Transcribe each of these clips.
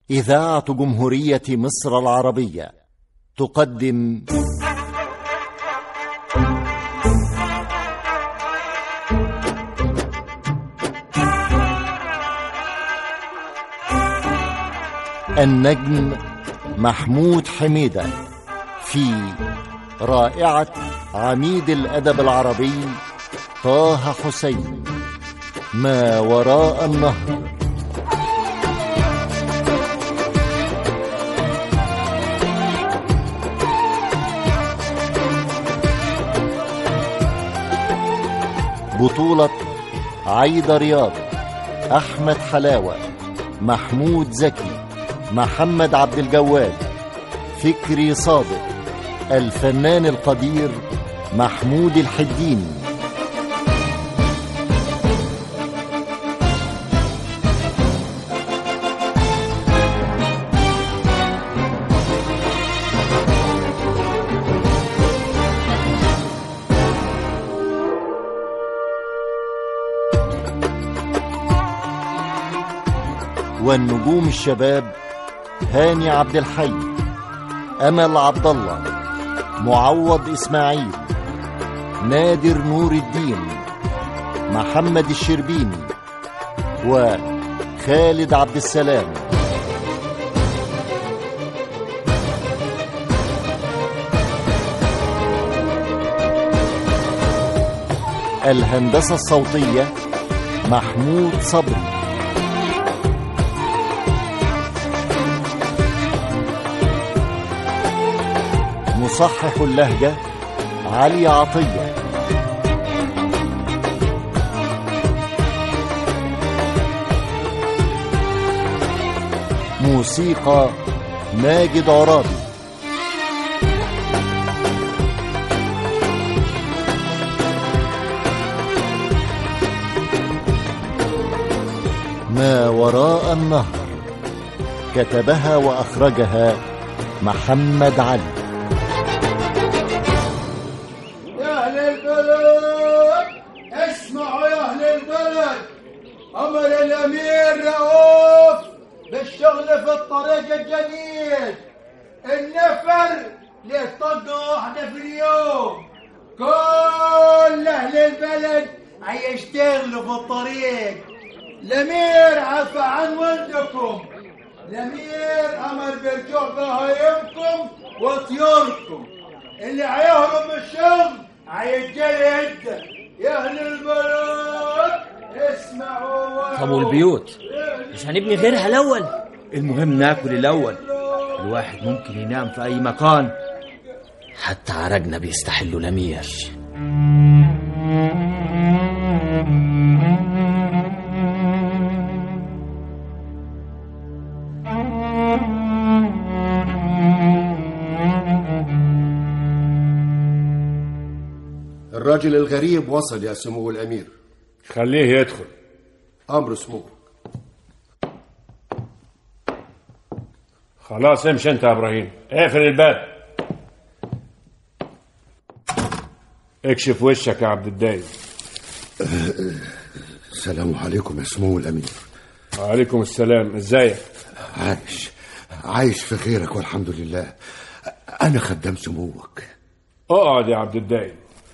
إذاعة جمهورية مصر العربية تقدم النجم محمود حميدة في رائعة عميد الأدب العربي طه حسين ما وراء النهر بطولة عايدة رياض أحمد حلاوة محمود زكي محمد عبد الجواد فكري صادق الفنان القدير محمود الحديني والنجوم الشباب هاني عبد الحي امل عبد الله معوض اسماعيل نادر نور الدين محمد الشربيني وخالد عبد السلام الهندسه الصوتيه محمود صبري مصحح اللهجة علي عطية موسيقى ماجد عرابي ما وراء النهر كتبها وأخرجها محمد علي يا أهل البلد اسمعوا يا أهل البلد أمر الأمير رؤوف بالشغل في الطريق الجديد النفر للطقة واحدة في اليوم كل أهل البلد هيشتغلوا في الطريق الأمير عفى عن ولدكم الأمير أمر برجوع بهايمكم وطيوركم اللي هيهرب من الشغل هيتجلد يا اهل البلد اسمعوا طب والبيوت مش هنبني غيرها الاول المهم ناكل الاول الواحد ممكن ينام في اي مكان حتى عرقنا بيستحلوا الامير الراجل الغريب وصل يا سمو الأمير خليه يدخل أمر سمو خلاص امشي انت يا ابراهيم اقفل الباب اكشف وشك يا عبد الدايم السلام عليكم يا سمو الأمير وعليكم السلام ازيك عايش عايش في خيرك والحمد لله أنا خدام سموك اقعد يا عبد الدايم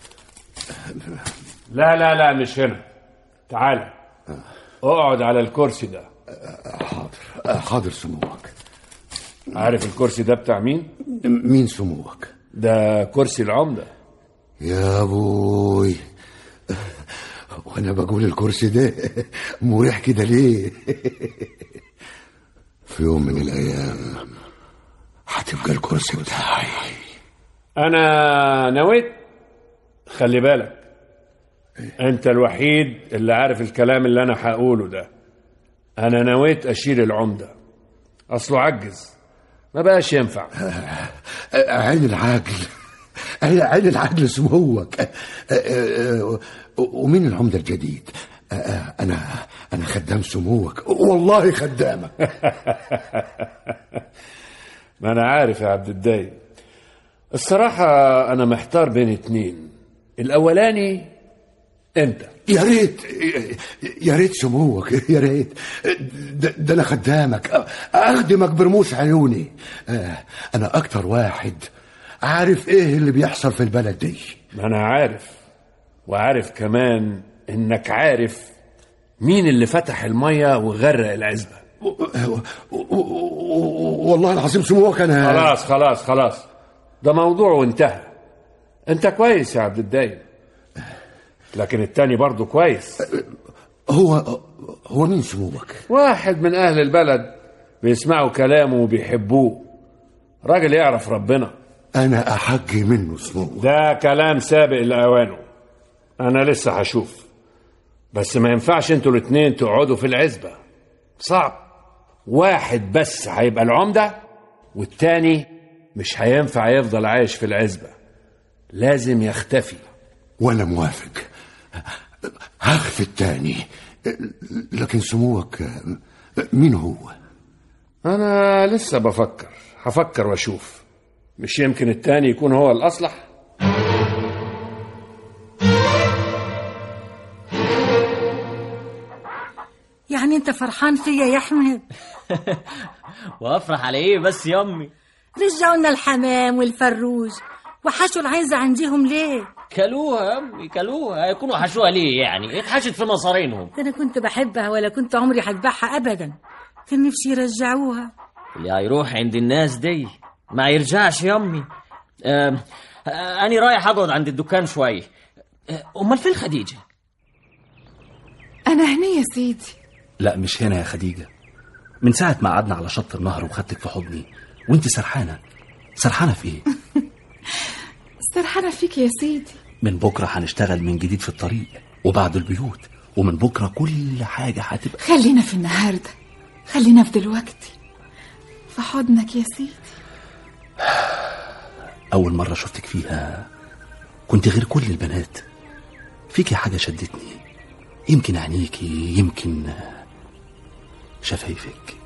لا لا لا مش هنا تعال اقعد على الكرسي ده حاضر حاضر سموك عارف الكرسي ده بتاع مين مين سموك ده كرسي العمده يا ابوي وانا بقول الكرسي ده مريح كده ليه في يوم من الايام هتبقى الكرسي بتاعي انا نويت خلي بالك انت الوحيد اللي عارف الكلام اللي انا هقوله ده انا نويت اشيل العمده اصله عجز ما بقاش ينفع عين العاجل عين عين العاجل سموك ومين العمده الجديد انا انا خدام سموك والله خدامك ما انا عارف يا عبد الدايم الصراحة أنا محتار بين اتنين الأولاني انت يا ريت يا ريت سموك يا ريت ده, ده انا خدامك اخدمك برموش عيوني آه، انا اكتر واحد عارف ايه اللي بيحصل في البلد دي ما انا عارف وعارف كمان انك عارف مين اللي فتح الميه وغرق العزبه و- و- و- والله العظيم سموك انا خلاص خلاص خلاص ده موضوع وانتهى انت كويس يا عبد الدايم لكن التاني برضه كويس هو هو مين سموك واحد من اهل البلد بيسمعوا كلامه وبيحبوه راجل يعرف ربنا انا احجي منه سموك ده كلام سابق لاوانه انا لسه هشوف بس ما ينفعش انتوا الاتنين تقعدوا في العزبه صعب واحد بس هيبقى العمده والتاني مش هينفع يفضل عايش في العزبه لازم يختفي وانا موافق هخفي التاني لكن سموك مين هو انا لسه بفكر هفكر واشوف مش يمكن التاني يكون هو الاصلح يعني انت فرحان فيا يا احمد وافرح على ايه بس يا امي رجعوا لنا الحمام والفروج وحشوا العزة عنديهم ليه كلوها يا امي كلوها هيكونوا حشوها ليه يعني اتحشت في مصارينهم ده انا كنت بحبها ولا كنت عمري هذبحها ابدا كان نفسي يرجعوها اللي هيروح عند الناس دي ما يرجعش يا امي آم، آه، أنا رايح أقعد عند الدكان شوي آه، أمال فين خديجة؟ أنا هنا يا سيدي لا مش هنا يا خديجة من ساعة ما قعدنا على شط النهر وخدتك في حضني وانت سرحانة سرحانة في ايه؟ سرحانة فيك يا سيدي من بكرة هنشتغل من جديد في الطريق وبعد البيوت ومن بكرة كل حاجة هتبقى خلينا في النهاردة خلينا في دلوقتي في حضنك يا سيدي أول مرة شفتك فيها كنت غير كل البنات فيكي حاجة شدتني يمكن عينيكي يمكن شفايفك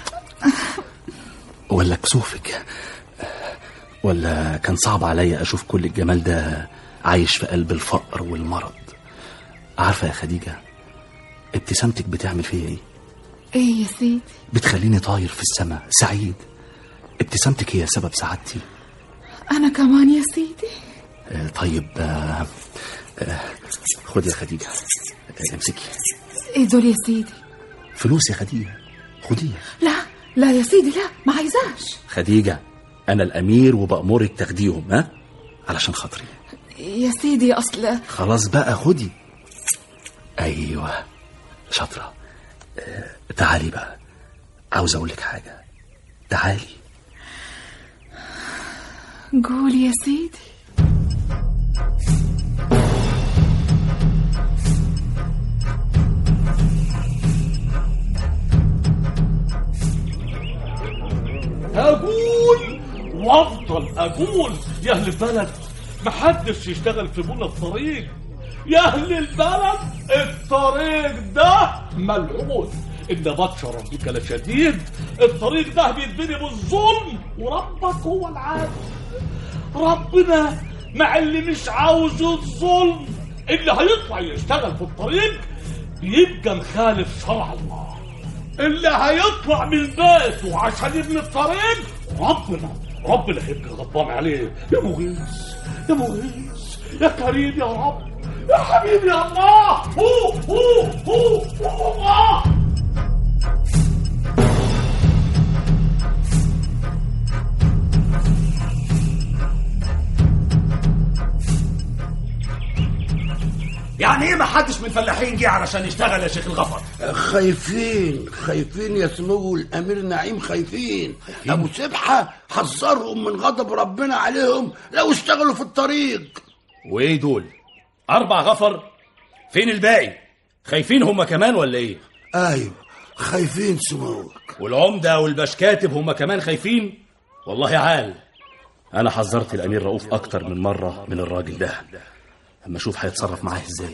ولا كسوفك ولا كان صعب عليا أشوف كل الجمال ده عايش في قلب الفقر والمرض عارفة يا خديجة ابتسامتك بتعمل فيا ايه ايه يا سيدي بتخليني طاير في السماء سعيد ابتسامتك هي سبب سعادتي أنا كمان يا سيدي آه، طيب آه، آه، خد يا خديجة آه، امسكي ايه دول يا سيدي فلوس يا خديجة خديها لا لا يا سيدي لا ما عايزاش خديجة أنا الأمير وبأمرك تاخديهم ها علشان خاطري يا سيدي أصل خلاص بقى خدي أيوة شاطرة آه، تعالي بقى عاوز أقول لك حاجة تعالي قول يا سيدي أقول وأفضل أقول يا أهل البلد محدش يشتغل في بنا الطريق يا أهل البلد الطريق ده ملعون إن بطش ربك لشديد الطريق ده بيتبني بالظلم وربك هو العادل ربنا مع اللي مش عاوز الظلم اللي هيطلع يشتغل في الطريق بيبقى مخالف شرع الله اللي هيطلع من بيته عشان يبني الطريق ربنا ربنا هيبقى غضبان عليه يا مغيث يا مغيث يا كريم يا رب يا حبيبي يا الله هو هو هو هو الله يعني ايه ما حدش من الفلاحين جه علشان يشتغل يا شيخ الغفر خايفين خايفين يا سمو الامير نعيم خايفين ابو سبحه حذرهم من غضب ربنا عليهم لو اشتغلوا في الطريق وايه دول اربع غفر فين الباقي خايفين هم كمان ولا ايه ايوه خايفين سموك والعمده والبشكاتب هم كمان خايفين والله عال أنا حذرت الأمير رؤوف أكتر من مرة من الراجل ده أما أشوف هيتصرف معاه إزاي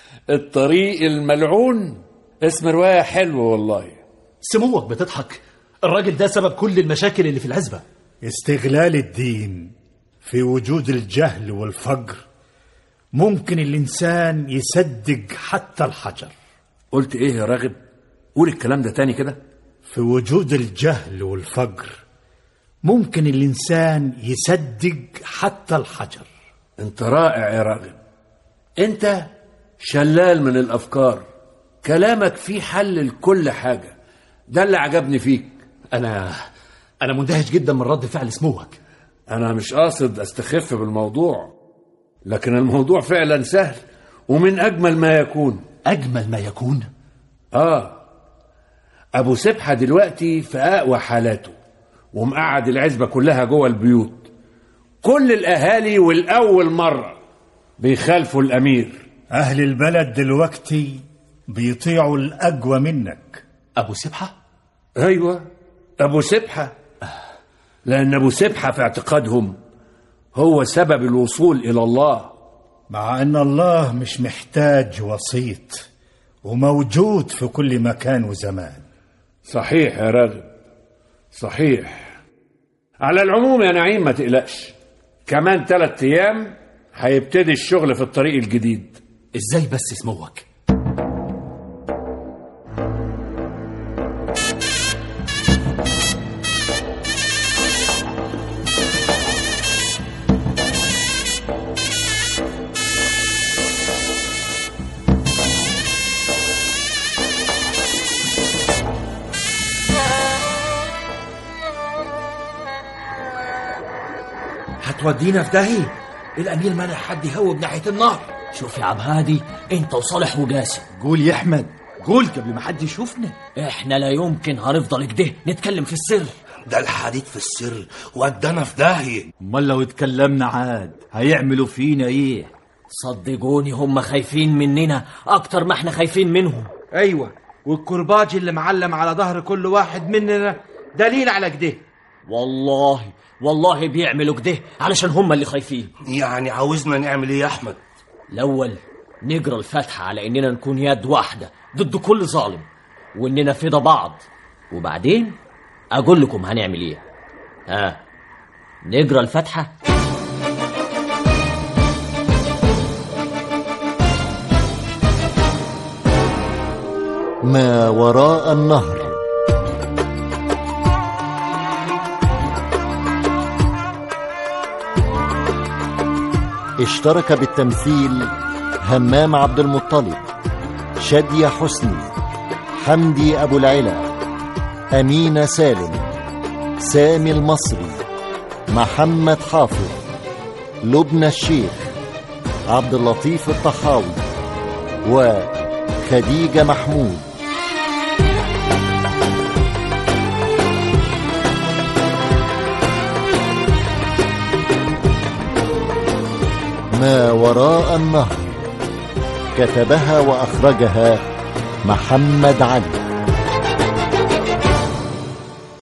الطريق الملعون اسم رواية حلو والله سموك بتضحك الراجل ده سبب كل المشاكل اللي في العزبة استغلال الدين في وجود الجهل والفقر ممكن الإنسان يصدق حتى الحجر قلت ايه يا راغب قول الكلام ده تاني كده في وجود الجهل والفقر ممكن الإنسان يصدق حتى الحجر انت رائع يا راغب انت شلال من الافكار كلامك فيه حل لكل حاجه ده اللي عجبني فيك أنا أنا مندهش جدا من رد فعل سموك انا مش قاصد استخف بالموضوع لكن الموضوع فعلا سهل ومن اجمل ما يكون أجمل ما يكون اه ابو سبحه دلوقتي في اقوى حالاته ومقعد العزبه كلها جوه البيوت كل الاهالي والاول مره بيخالفوا الامير أهل البلد دلوقتي بيطيعوا الأقوى منك أبو سبحة ايوه ابو سبحه لان ابو سبحه في اعتقادهم هو سبب الوصول الى الله مع أن الله مش محتاج وسيط وموجود في كل مكان وزمان صحيح يا راغب صحيح على العموم يا نعيم ما تقلقش كمان ثلاث ايام هيبتدي الشغل في الطريق الجديد إزاي بس سموك هتودينا في داهية الأمير منع حد يهوب ناحية النهر شوف يا عم هادي انت وصالح وجاسم قول يا أحمد قول قبل ما حد يشوفنا احنا لا يمكن هنفضل كده نتكلم في السر ده الحديث في السر ودانا في داهية امال لو اتكلمنا عاد هيعملوا فينا ايه صدقوني هم خايفين مننا اكتر ما احنا خايفين منهم ايوه والكرباج اللي معلم على ظهر كل واحد مننا دليل على كده والله والله بيعملوا كده علشان هم اللي خايفين يعني عاوزنا نعمل ايه يا احمد الاول نجرى الفتحة على اننا نكون يد واحدة ضد كل ظالم واننا فدا بعض وبعدين اقول لكم هنعمل ايه ها نجرى الفتحة ما وراء النهر اشترك بالتمثيل همام عبد المطلب شادية حسني حمدي أبو العلا أمينة سالم سامي المصري محمد حافظ لبنى الشيخ عبد اللطيف الطحاوي وخديجة محمود ما وراء النهر كتبها وأخرجها محمد علي